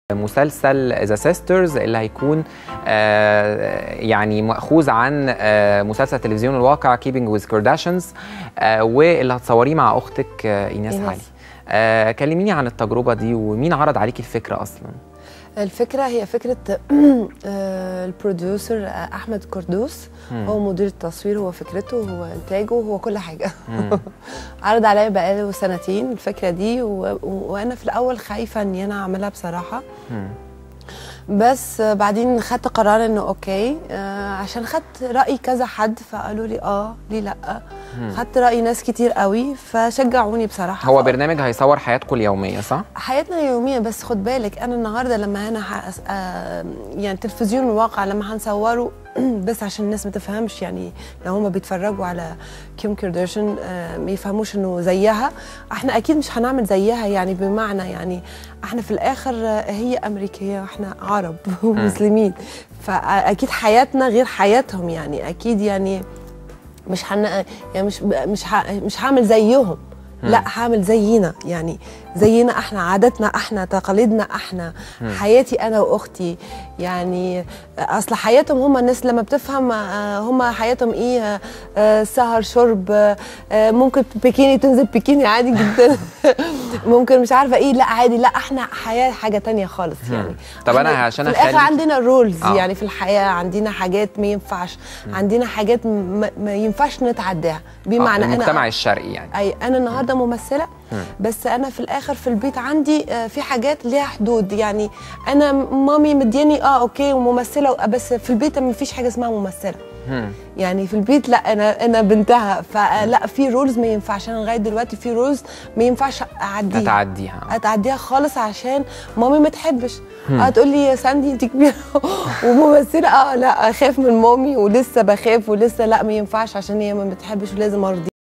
مسلسل ذا سيسترز اللي هيكون آه، يعني مأخوذ عن آه، مسلسل تلفزيون الواقع كيبنج ويز كارداشيانز واللي هتصوريه مع اختك آه، ايناس إيناس. علي آه، كلميني عن التجربه دي ومين عرض عليكي الفكره اصلا الفكرة هي فكرة آه، البروديوسر آه، أحمد كردوس مم. هو مدير التصوير هو فكرته هو إنتاجه هو كل حاجة مم. عرض عليا بقاله سنتين الفكرة دي و... و- وأنا في الأول خايفة إني أنا أعملها بصراحة مم. بس آه، بعدين خدت قرار إنه أوكي آه، عشان خدت رأي كذا حد فقالوا لي آه ليه لأ مم. خدت رأي ناس كتير قوي فشجعوني بصراحة هو ف- برنامج هيصور حياتكم اليوميه صح؟ حياتنا اليومية بس خد بالك أنا النهاردة لما أنا ح... آه، يعني تلفزيون الواقع لما هنصوره بس عشان الناس ما تفهمش يعني لو هما بيتفرجوا على كيم كارداشيان آه، ما يفهموش إنه زيها احنا أكيد مش هنعمل زيها يعني بمعنى يعني احنا في الآخر آه، هي أمريكية واحنا عرب ومسلمين فأكيد حياتنا غير حياتهم يعني أكيد يعني مش هن يعني مش مش ه... مش هعمل زيهم لا هعمل زينا يعني زينا احنا عاداتنا احنا تقاليدنا احنا حياتي انا واختي يعني اصل حياتهم هم الناس لما بتفهم آه، هم حياتهم ايه آه، آه، سهر شرب آه، آه، ممكن بيكيني تنزل بيكيني عادي جدا ممكن مش عارفه ايه لا عادي لا احنا حياه حاجه تانية خالص يعني طب أنا إحنا عشان في الاخر أخليك- عندنا رولز آه. يعني في الحياه عندنا حاجات ما ينفعش عندنا حاجات ما, ما ينفعش نتعداها بمعنى آه، انا المجتمع الشرقي يعني اي انا النهارده ممثله بس انا في الاخر في البيت عندي آه، في حاجات ليها حدود يعني انا مامي مدياني اه اوكي وممثله بس في البيت ما فيش حاجه اسمها ممثله مم. يعني في البيت لا انا انا بنتها فلا في رولز ما ينفعش انا لغايه دلوقتي في رولز ما ينفعش اعديها اتعديها اتعديها خالص عشان مامي ما تحبش اه تقول لي يا ساندي انت كبيره وممثله اه لا اخاف من مامي ولسه بخاف ولسه لا ما ينفعش عشان هي ما بتحبش ولازم ارضي